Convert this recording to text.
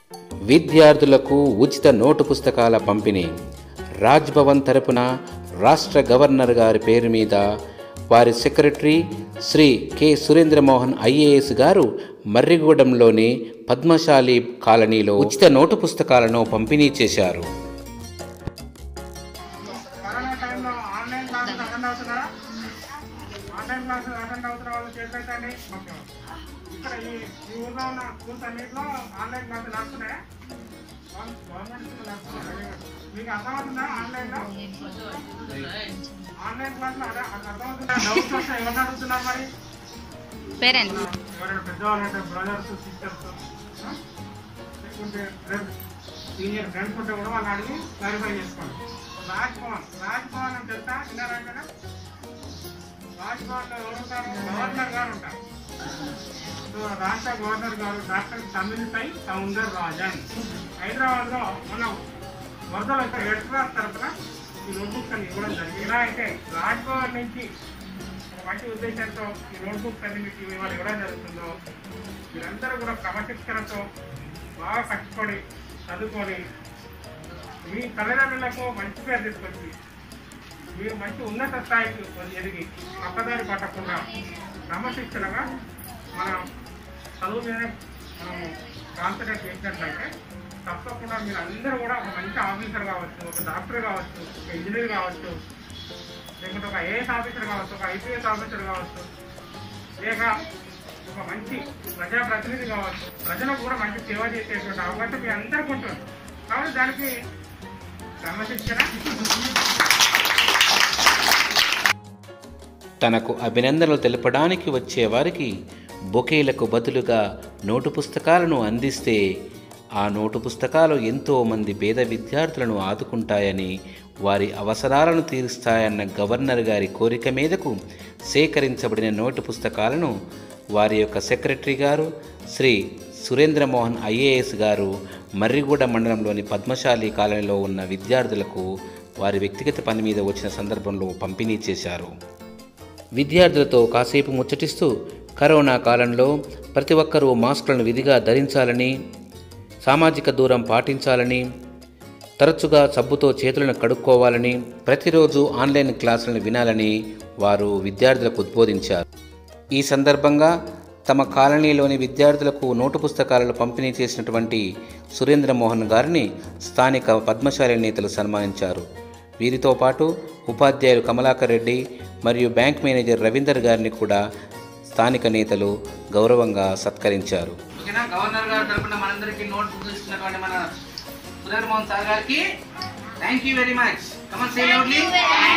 విద్యార్థులకు ఉచిత నోటు పుస్తకాల పంపిణీ రాజ్ భవన్ తరపున రాష్ట్ర గవర్నర్ గారి పేరు మీద వారి secretary Shri K Surendramohan IAS garu మర్రిగూడెంలోని పద్మశాలి కాలనీలో ఉచిత నోటు పుస్తకాలను పంపిణీ చేశారు కరోనా టైంలో ఆన్లైన్ క్లాసెస్ అటెండ్ అవుతున్నారా ఆన్లైన్ క్లాసెస్ అటెండ్ అవుతున్న వాళ్ళు చేసేటండి ఓకే ఇక్కడ ఈ ఈ ఊర్లో ఉన్న స్కూల్స్ అన్నింటిలో ఆన్లైన్ క్లాసులు నడుస్తున్నాయా గవర్న- గవర్నమెంట్ స్కూల్ నడుస్తున్నాయా? మీకు అర్థమవుతుందా ఆన్లైన్లో ఆన్లైన్ క్లాసులు అదే అర్థమవుతుందా డౌట్స్ వస్తే ఎవరు అడుగుతున్నారు మరి పేరెంట్స్ ఎవరైనా పెద్దవాళ్ళు అంటే బ్రదర్స్ సిస్టర్స్ లేకుంటే ఫ్రెండ్స్ సీనియర్ ఫ్రెండ్స్ ఉంటే కూడా వాళ్ళు అడిగి క్లారిఫై చేసుకోండి రాజ్ భవన్ రాజ్ భవన్ అని తెలుసా విన్నారంటే రాజ్ భవన్ లో ఎవరు ఉంటారు గవర్నర్ గారు ఉంటారు సో రాష్ట్ర గవర్నర్ గారు డాక్టర్ తమిళిసై సౌందర్ రాజన్ హైదరాబాద్ లో మన వరదలు ఇక్కడ ఎడ్రాస్ తరఫున ఈ నోట్బుక్స్ అని ఇవ్వడం జరిగింది ఎలా అయితే రాజ్ భవన్ నుంచి ఒక మంచి ఉద్దేశంతో ఈ నోట్బుక్స్ అన్ని మీకు ఇవాళ ఇవ్వడం జరుగుతుందో మీరందరూ కూడా క్రమశిక్షణతో బాగా కష్టపడి చదువుకొని మీ తల్లిదండ్రులకు మంచి పేరు తీసుకొచ్చి మీరు మంచి ఉన్నత స్థాయికి ఎదిగి పక్కదారి పట్టకుండా క్రమశిక్షణగా మనం చదువు మీద మనం కాన్సన్ట్రేట్ చేసినట్లయితే తప్పకుండా మీరు అందరూ కూడా ఒక మంచి ఆఫీసర్ కావచ్చు ఒక డాక్టర్ కావచ్చు ఒక ఇంజనీర్ కావచ్చు లేకుంటే ఒక ఐఏఎస్ ఆఫీసర్ కావచ్చు ఒక ఐపీఎస్ ఆఫీసర్ కావచ్చు లేక ఒక మంచి ప్రజాప్రతినిధి కావచ్చు ప్రజలకు కూడా మంచి సేవ చేసేటువంటి అవకాశం మీ అందరికీ ఉంటుంది కాబట్టి దానికి క్రమశిక్షణ తనకు అభినందనలు తెలపడానికి వచ్చే వారికి బొకేలకు బదులుగా నోటు పుస్తకాలను అందిస్తే ఆ నోటు పుస్తకాలు ఎంతో మంది పేద విద్యార్థులను ఆదుకుంటాయని వారి అవసరాలను తీరుస్తాయన్న గవర్నర్ గారి కోరిక మీదకు సేకరించబడిన నోటు పుస్తకాలను వారి యొక్క సెక్రటరీ గారు శ్రీ సురేంద్రమోహన్ ఐఏఎస్ గారు మర్రిగూడ మండలంలోని పద్మశాలి కాలనీలో ఉన్న విద్యార్థులకు వారి వ్యక్తిగత పని మీద వచ్చిన సందర్భంలో పంపిణీ చేశారు విద్యార్థులతో కాసేపు ముచ్చటిస్తూ కరోనా కాలంలో ప్రతి ఒక్కరూ మాస్కులను విధిగా ధరించాలని సామాజిక దూరం పాటించాలని తరచుగా సబ్బుతో చేతులను కడుక్కోవాలని ప్రతిరోజు ఆన్లైన్ క్లాసులను వినాలని వారు విద్యార్థులకు ఉద్బోధించారు ఈ సందర్భంగా తమ కాలనీలోని విద్యార్థులకు నోటు పుస్తకాలను పంపిణీ చేసినటువంటి సురేంద్రమోహన్ గారిని స్థానిక పద్మశాలి నేతలు సన్మానించారు వీరితో పాటు ఉపాధ్యాయులు కమలాకర్ రెడ్డి మరియు బ్యాంక్ మేనేజర్ రవీందర్ గారిని కూడా స్థానిక నేతలు గౌరవంగా సత్కరించారు ఓకేనా గవర్నర్ గారు తరపున మనందరికీ నోట్ బుక్ ఇస్తున్నటువంటి మన సురేంద్ర మోహన్ సార్ గారికి thank you very much come on say loudly